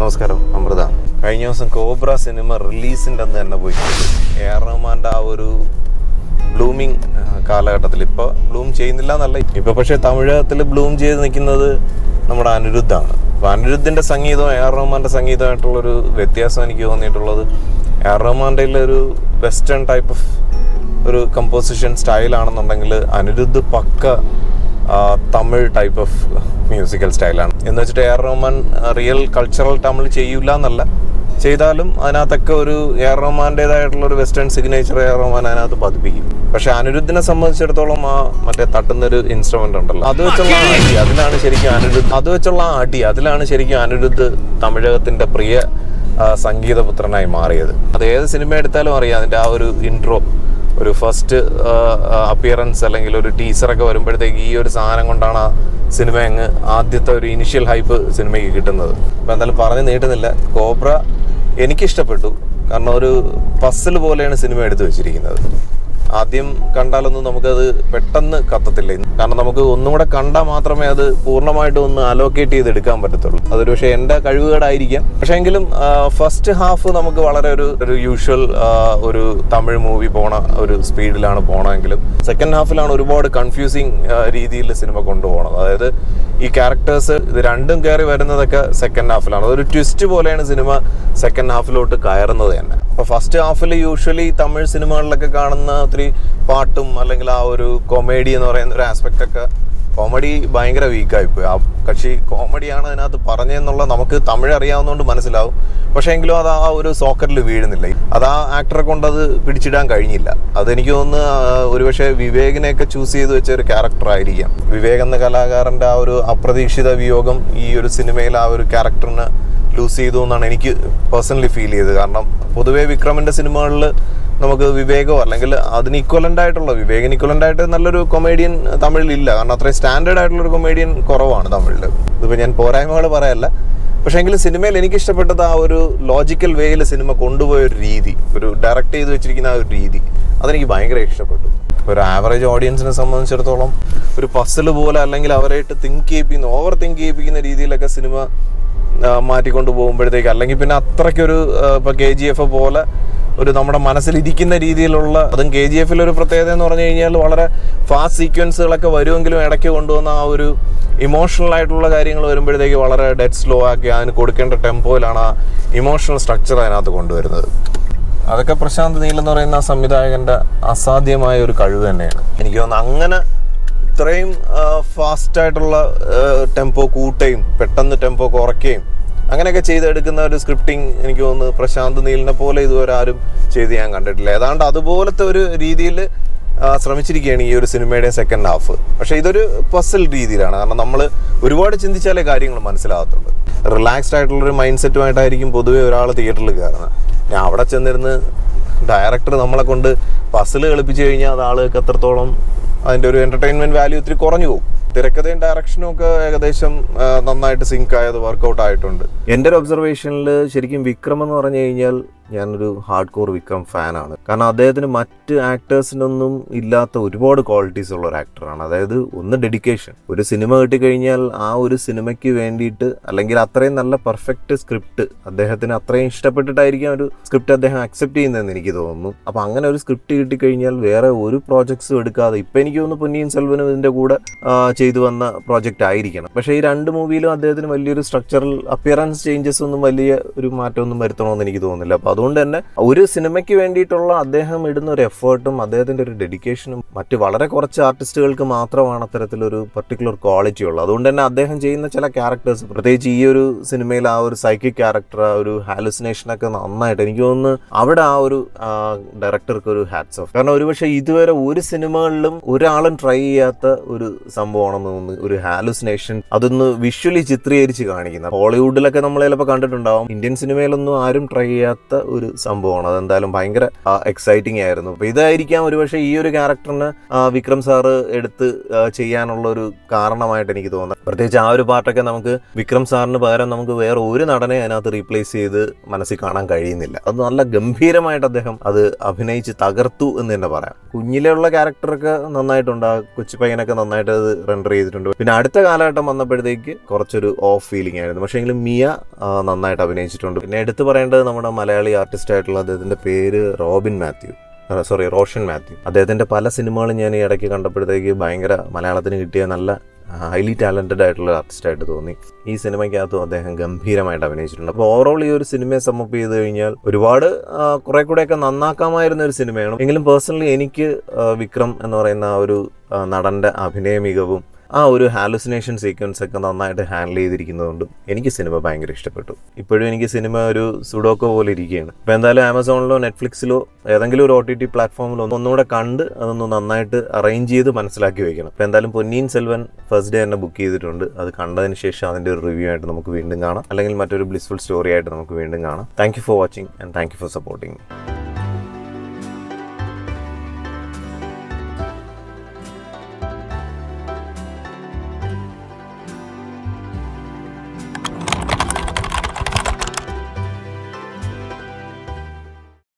നമസ്കാരം അമൃത കഴിഞ്ഞ ദിവസം കോബ്ര സിനിമ റിലീസിൻ്റെ അന്ന് തന്നെ പോയി എ ആർ റഹ്മാൻ്റെ ആ ഒരു ബ്ലൂമിങ് കാലഘട്ടത്തിൽ ഇപ്പോൾ ബ്ലൂം ചെയ്യുന്നില്ല എന്നല്ല ഇപ്പോൾ പക്ഷേ തമിഴകത്തിൽ ബ്ലൂം ചെയ്ത് നിൽക്കുന്നത് നമ്മുടെ അനിരുദ്ധാണ് അപ്പോൾ അനിരുദ്ധിൻ്റെ സംഗീതവും എ ആർ റഹ്മാൻ്റെ സംഗീതമായിട്ടുള്ളൊരു വ്യത്യാസം എനിക്ക് തോന്നിയിട്ടുള്ളത് എ ആർ റഹ്മാൻ്റെ ഒരു വെസ്റ്റേൺ ടൈപ്പ് ഓഫ് ഒരു കമ്പോസിഷൻ സ്റ്റൈലാണെന്നുണ്ടെങ്കിൽ അനിരുദ്ധ് പക്ക ആ, തമിഴ് ടൈപ്പ് ഓഫ് മ്യൂസിക്കൽ സ്റ്റൈലാണ് എന്ന് വെച്ചിട്ട് A R Rahman real cultural Tamil ചെയ്യൂല എന്നല്ല ചെയ്താലും അതിനകത്തൊക്കെ ഒരു എ ആർ റഹ്മാൻ്റെതായിട്ടുള്ള ഒരു western signature A R Rahman അതിനകത്ത് പതിപ്പിക്കും പക്ഷെ അനിരുദ്ധിനെ സംബന്ധിച്ചിടത്തോളം ആ മറ്റേ തട്ടുന്ന ഒരു ഇൻസ്ട്രുമെന്റ് ഉണ്ടല്ലോ അത് വെച്ചുള്ള ആ അടി അതിലാണ് ശരിക്കും അനിരുദ്ധ് അത് വെച്ചുള്ള ആ അടി അതിലാണ് ശരിക്കും അനിരുദ്ധ് തമിഴകത്തിന്റെ പ്രിയ ആ, സംഗീതപുത്രനായി മാറിയത് അത് ഏത് സിനിമ എടുത്താലും അറിയാം അതിന്റെ ആ ഒരു ഇൻട്രോ ഒരു ഫസ്റ്റ് അപ്പിയറൻസ് അല്ലെങ്കിൽ ഒരു ടീച്ചറൊക്കെ വരുമ്പോഴത്തേക്ക് ഈ ഒരു സാധനം കൊണ്ടാണ് ആ സിനിമ അങ്ങ് ആദ്യത്തെ ഒരു ഇനിഷ്യൽ ഹൈപ്പ് സിനിമയ്ക്ക് കിട്ടുന്നത് അപ്പം എന്തായാലും പറഞ്ഞു നീട്ടുന്നില്ല കോബ്ര എനിക്കിഷ്ടപ്പെട്ടു കാരണം ഒരു പസ്സിൽ പോലെയാണ് സിനിമ എടുത്തു വെച്ചിരിക്കുന്നത് ആദ്യം കണ്ടാലൊന്നും നമുക്കത് പെട്ടെന്ന് കത്തത്തില്ല കാരണം നമുക്ക് ഒന്നും കൂടെ കണ്ടാൽ മാത്രമേ അത് പൂർണ്ണമായിട്ടും ഒന്ന് അലോക്കേറ്റ് ചെയ്ത് എടുക്കാൻ പറ്റത്തുള്ളൂ അതൊരു പക്ഷേ എൻ്റെ കഴിവുകേടായിരിക്കാം പക്ഷേ എങ്കിലും ഫസ്റ്റ് ഹാഫ് നമുക്ക് വളരെ ഒരു ഒരു യൂഷ്വൽ ഒരു തമിഴ് മൂവി പോണ ഒരു സ്പീഡിലാണ് പോണമെങ്കിലും സെക്കൻഡ് ഹാഫിലാണ് ഒരുപാട് കൺഫ്യൂസിങ് രീതിയിൽ സിനിമ കൊണ്ടുപോകണത് അതായത് ഈ ക്യാരക്ടേഴ്സ് ഇത് രണ്ടും കയറി വരുന്നതൊക്കെ സെക്കൻഡ് ഹാഫിലാണ് അതൊരു ട്വിസ്റ്റ് പോലെയാണ് സിനിമ സെക്കൻഡ് ഹാഫിലോട്ട് കയറുന്നത് തന്നെ അപ്പോൾ ഫസ്റ്റ് ഹാഫിൽ യൂഷ്വലി തമിഴ് സിനിമകളിലൊക്കെ കാണുന്ന ഒത്തിരി പാട്ടും അല്ലെങ്കിൽ ആ ഒരു കൊമേഡി എന്ന് പറയുന്ന ഒരു ആസ്പെക്റ്റ് ഒക്കെ കോമഡി ഭയങ്കര വീക്കായിപ്പോയി ആ കക്ഷി കോമഡിയാണ് അതിനകത്ത് പറഞ്ഞതെന്നുള്ള നമുക്ക് തമിഴ് അറിയാവുന്നതുകൊണ്ട് മനസ്സിലാവും പക്ഷേ എങ്കിലും അത് ആ ഒരു സോക്കറിൽ വീഴുന്നില്ല അത് ആ ആക്ടറെ കൊണ്ട് അത് പിടിച്ചിടാൻ കഴിഞ്ഞില്ല അതെനിക്ക് തോന്നുന്നു ആ, ഒരുപക്ഷെ വിവേകിനെയൊക്കെ ചൂസ് ചെയ്ത് വെച്ച ഒരു ക്യാരക്ടർ ആയിരിക്കാം വിവേക് എന്ന കലാകാരൻ്റെ ആ ഒരു അപ്രതീക്ഷിത വിയോഗം ഈ ഒരു സിനിമയിൽ ആ ഒരു ക്യാരക്ടറിന് ലൂസ് ചെയ്തു എന്നാണ് എനിക്ക് പേഴ്സണലി ഫീൽ ചെയ്തത് കാരണം പൊതുവേ വിക്രമിൻ്റെ സിനിമകളിൽ നമുക്ക് വിവേകോ അല്ലെങ്കിൽ അതിന് ഇക്വലൻ്റ് ആയിട്ടുള്ള വിവേകിന് ഇക്വലൻ്റ് ആയിട്ട് നല്ലൊരു കൊമേഡിയൻ തമിഴിലില്ല കാരണം അത്രയും സ്റ്റാൻഡേർഡ് ആയിട്ടുള്ള ഒരു കൊമേഡിയൻ കുറവാണ് തമിഴിൽ ഇതിപ്പോൾ ഞാൻ പോരായ്മകൾ പറയല്ല പക്ഷേ എങ്കിലും സിനിമയിൽ എനിക്ക് ഇഷ്ടപ്പെട്ടത് ആ ഒരു ലോജിക്കൽ വേയിൽ സിനിമ കൊണ്ടുപോയ ഒരു രീതി ഒരു ഡയറക്റ്റ് ചെയ്ത് വെച്ചിരിക്കുന്ന ആ ഒരു രീതി അതെനിക്ക് ഭയങ്കര ഇഷ്ടപ്പെട്ടു ഒരു ആവറേജ് ഓഡിയൻസിനെ സംബന്ധിച്ചിടത്തോളം ഒരു പസിൽ പോലെ അല്ലെങ്കിൽ അവരായിട്ട് തിങ്ക് ചെയ്യിപ്പിക്കുന്ന ഓവർ തിങ്ക് ചെയ്യിപ്പിക്കുന്ന രീതിയിലൊക്കെ സിനിമ ആ, മാറ്റിക്കൊണ്ട് പോകുമ്പോഴത്തേക്ക് അല്ലെങ്കിൽ പിന്നെ അത്രയ്ക്കൊരു ആ, ഇപ്പൊ കെ ജി എഫ് പോലെ ഒരു നമ്മുടെ മനസ്സിലിരിക്കുന്ന രീതിയിലുള്ള അതും കെ ജി എഫിൽ ഒരു പ്രത്യേകത എന്ന് പറഞ്ഞു കഴിഞ്ഞാൽ വളരെ ഫാസ്റ്റ് സീക്വൻസുകളൊക്കെ വരുമെങ്കിലും ഇടയ്ക്ക് കൊണ്ടുവന്ന ആ ഒരു ഇമോഷണൽ ആയിട്ടുള്ള കാര്യങ്ങൾ വരുമ്പോഴത്തേക്ക് വളരെ ഡെഡ് സ്ലോ ആക്കി അതിന് കൊടുക്കേണ്ട ടെമ്പോയിലാണ് ആ ഇമോഷണൽ സ്ട്രക്ചർ അതിനകത്ത് കൊണ്ടുവരുന്നത് അതൊക്കെ പ്രശാന്ത് നീൽ എന്ന് പറയുന്ന ആ സംവിധായകന്റെ അസാധ്യമായ ഒരു കഴിവ് തന്നെയാണ് എനിക്ക് തോന്നുന്നു അങ്ങനെ ഇത്രയും ഫാസ്റ്റ് ആയിട്ടുള്ള ടെമ്പോ കൂട്ടുകയും പെട്ടെന്ന് ടെമ്പോ കുറയ്ക്കുകയും അങ്ങനെയൊക്കെ ചെയ്തെടുക്കുന്ന ഒരു സ്ക്രിപ്റ്റിംഗ് എനിക്ക് തോന്നുന്നു പ്രശാന്ത് നീലിനെ പോലെ ഇതുവരെ ആരും ചെയ്ത് ഞാൻ കണ്ടിട്ടില്ല ഏതാണ്ട് അതുപോലത്തെ ഒരു രീതിയിൽ ശ്രമിച്ചിരിക്കുകയാണ് ഈ ഒരു സിനിമയുടെ സെക്കൻഡ് ഹാഫ് പക്ഷേ ഇതൊരു പസിൽ രീതിയിലാണ് കാരണം നമ്മൾ ഒരുപാട് ചിന്തിച്ചാലേ കാര്യങ്ങൾ മനസ്സിലാകത്തുള്ളൂ റിലാക്സ്ഡ് ആയിട്ടുള്ളൊരു മൈൻഡ് സെറ്റുമായിട്ടായിരിക്കും പൊതുവെ ഒരാൾ തിയേറ്ററിൽ കയറുന്നത് ഞാൻ അവിടെ ചെന്നിരുന്ന് ഡയറക്ടർ നമ്മളെ കൊണ്ട് പസിൽ കളിപ്പിച്ചു കഴിഞ്ഞാൽ അത് ആളുകൾക്ക് എത്രത്തോളം അതിൻ്റെ ഒരു എൻ്റർടൈൻമെൻറ്റ് വാല്യൂ ഇത്തിരി കുറഞ്ഞു പോകും തിരക്കഥയും ഡയറക്ഷനും ഒക്കെ ഏകദേശം ആ, നന്നായിട്ട് സിങ്ക് ആയത് വർക്കൗട്ട് ആയിട്ടുണ്ട് എൻ്റെ ഒരു ഒബ്സർവേഷനിൽ ശരിക്കും വിക്രം എന്ന് പറഞ്ഞു കഴിഞ്ഞാൽ ഞാനൊരു ഹാർഡ് കോർ വിക്രം ഫാനാണ് കാരണം അദ്ദേഹത്തിന് മറ്റ് ആക്ടേഴ്സിനൊന്നും ഇല്ലാത്ത ഒരുപാട് ക്വാളിറ്റീസ് ഉള്ള ഒരു ആക്ടറാണ് അതായത് ഒന്ന് ഡെഡിക്കേഷൻ ഒരു സിനിമ കിട്ടിക്കഴിഞ്ഞാൽ ആ ഒരു സിനിമയ്ക്ക് വേണ്ടിയിട്ട് അല്ലെങ്കിൽ അത്രയും നല്ല പെർഫെക്റ്റ് സ്ക്രിപ്റ്റ് അദ്ദേഹത്തിന് അത്രയും ഇഷ്ടപ്പെട്ടിട്ടായിരിക്കും ഒരു സ്ക്രിപ്റ്റ് അദ്ദേഹം അക്സെപ്റ്റ് ചെയ്യുന്നതെന്ന് എനിക്ക് തോന്നുന്നു അപ്പോൾ അങ്ങനെ ഒരു സ്ക്രിപ്റ്റ് കിട്ടിക്കഴിഞ്ഞാൽ വേറെ ഒരു പ്രോജക്ട്സും എടുക്കാതെ ഇപ്പം എനിക്ക് തോന്നുന്നു പൊന്നിയിൻ സെൽവനും ഇതിൻ്റെ കൂടെ ആ, ചെയ്തു വന്ന പ്രോജക്റ്റ് ആയിരിക്കണം പക്ഷേ ഈ രണ്ട് മൂവിയിലും അദ്ദേഹത്തിന് വലിയൊരു സ്ട്രക്ചറൽ അപ്പിയറൻസ് ചേഞ്ചസ് ഒന്നും വലിയ ഒരു മാറ്റമൊന്നും വരുത്തണമെന്ന് എനിക്ക് തോന്നുന്നില്ല അപ്പോൾ അതുകൊണ്ട് തന്നെ ഒരു സിനിമയ്ക്ക് വേണ്ടിയിട്ടുള്ള അദ്ദേഹം ഇടുന്ന ഒരു എഫേർട്ടും അദ്ദേഹത്തിൻ്റെ ഒരു ഡെഡിക്കേഷനും മറ്റ് വളരെ കുറച്ച് ആർട്ടിസ്റ്റുകൾക്ക് മാത്രമാണ് അത്തരത്തിലൊരു പർട്ടിക്കുലർ ക്വാളിറ്റി ഉള്ളത് അതുകൊണ്ട് തന്നെ അദ്ദേഹം ചെയ്യുന്ന ചില ക്യാരക്ടേഴ്സ് പ്രത്യേകിച്ച് ഈ ഒരു സിനിമയിൽ ആ ഒരു സൈക്കിക് ക്യാരക്ടർ ആ ഒരു ഹാലുസിനേഷനൊക്കെ നന്നായിട്ട് എനിക്ക് തോന്നുന്നു അവിടെ ആ ഒരു ഡയറക്ടർക്ക് ഒരു ഹാറ്റ്സ് ഓഫ് കാരണം ഒരുപക്ഷെ ഇതുവരെ ഒരു സിനിമകളിലും ഒരാളും ട്രൈ ചെയ്യാത്ത ഒരു സംഭവമാണെന്ന് തോന്നുന്നു ഒരു ഹാലുസിനേഷൻ അതൊന്ന് വിഷ്വലി ചിത്രീകരിച്ച് കാണിക്കുന്ന ഹോളിവുഡിലൊക്കെ നമ്മൾ ചിലപ്പോൾ കണ്ടിട്ടുണ്ടാവും ഇന്ത്യൻ സിനിമയിലൊന്നും ആരും ട്രൈ ചെയ്യാത്ത ഒരു സംഭവമാണ് അതെന്തായാലും ഭയങ്കര എക്സൈറ്റിംഗ് ആയിരുന്നു അപ്പോൾ ഇതായിരിക്കാം ഒരുപക്ഷെ ഈ ഒരു ക്യാരക്ടറിന് വിക്രം സാറ് എടുത്ത് ആ, ചെയ്യാനുള്ള ഒരു കാരണമായിട്ട് എനിക്ക് തോന്നുന്നത് പ്രത്യേകിച്ച് ആ ഒരു പാർട്ടൊക്കെ നമുക്ക് വിക്രം സാറിന് പകരം നമുക്ക് വേറെ ഒരു നടനെ അതിനകത്ത് റീപ്ലേസ് ചെയ്ത് മനസ്സിൽ കാണാൻ കഴിയുന്നില്ല അത് നല്ല ഗംഭീരമായിട്ട് അദ്ദേഹം അത് അഭിനയിച്ച് തകർത്തു എന്ന് തന്നെ പറയാം കുഞ്ഞിലുള്ള ക്യാരക്ടറൊക്കെ നന്നായിട്ടുണ്ട് ആ കൊച്ചു പയ്യനൊക്കെ നന്നായിട്ട് അത് റെൻഡർ ചെയ്തിട്ടുണ്ട് പിന്നെ അടുത്ത കാലഘട്ടം വന്നപ്പോഴത്തേക്ക് കുറച്ചൊരു ഓഫ് ഫീലിംഗ് ആയിരുന്നു പക്ഷേ എങ്കിലും മിയ ആ, നന്നായിട്ട് അഭിനയിച്ചിട്ടുണ്ട് പിന്നെ എടുത്തു പറയേണ്ടത് നമ്മുടെ മലയാളി ആർട്ടിസ്റ്റ് ആയിട്ടുള്ള അദ്ദേഹത്തിന്റെ പേര് റോബിൻ മാത്യു സോറി റോഷൻ മാത്യു അദ്ദേഹത്തിന്റെ പല സിനിമകളും ഞാൻ ഈ ഇടയ്ക്ക് കണ്ടപ്പോഴത്തേക്ക് ഭയങ്കര മലയാളത്തിന് കിട്ടിയ നല്ല ഹൈലി ടാലന്റഡ് ആയിട്ടുള്ള ആർട്ടിസ്റ്റ് ആയിട്ട് തോന്നി ഈ സിനിമയ്ക്കകത്തും അദ്ദേഹം ഗംഭീരമായിട്ട് അഭിനയിച്ചിട്ടുണ്ട് അപ്പോൾ ഓവറോൾ ഈ ഒരു സിനിമയെ സമ്മപ്പ് ചെയ്ത് കഴിഞ്ഞാൽ ഒരുപാട് ആ, കുറെ കൂടെയൊക്കെ നന്നാക്കാമായിരുന്ന ഒരു സിനിമയാണ് എങ്കിലും പേഴ്സണലി എനിക്ക് ആ, വിക്രം എന്ന് പറയുന്ന ആ ഒരു ആ, നടന്റെ അഭിനയ മികവും ആ ഒരു ഹാലുസിനേഷൻ സീക്വൻസ് ഒക്കെ നന്നായിട്ട് ഹാൻഡിൽ ചെയ്തിരിക്കുന്നതുകൊണ്ടും എനിക്ക് സിനിമ ഭയങ്കര ഇഷ്ടപ്പെട്ടു ഇപ്പോഴും എനിക്ക് സിനിമ ഒരു സുഡോക്കോ പോലെ ഇരിക്കുകയാണ് ഇപ്പോൾ എന്തായാലും ആമസോണിലോ നെറ്റ്ഫ്ലിക്സിലോ ഏതെങ്കിലും ഒരു ഒ ടി ടി പ്ലാറ്റ്ഫോമിലോ ഒന്നുകൂടെ കണ്ട് അതൊന്ന് നന്നായിട്ട് അറേഞ്ച് ചെയ്ത് മനസ്സിലാക്കി വെക്കണം ഇപ്പോൾ എന്തായാലും പൊന്നിയിൻ സെൽവൻ ഫസ്റ്റ് ഡേ തന്നെ ബുക്ക് ചെയ്തിട്ടുണ്ട് അത് കണ്ടതിന് ശേഷം അതിൻ്റെ ഒരു റിവ്യൂ ആയിട്ട് നമുക്ക് വീണ്ടും കാണാം അല്ലെങ്കിൽ മറ്റൊരു ബ്ലിസ്ഫുൾ സ്റ്റോറി ആയിട്ട് നമുക്ക് വീണ്ടും കാണാം thank you for watching and thank you for supporting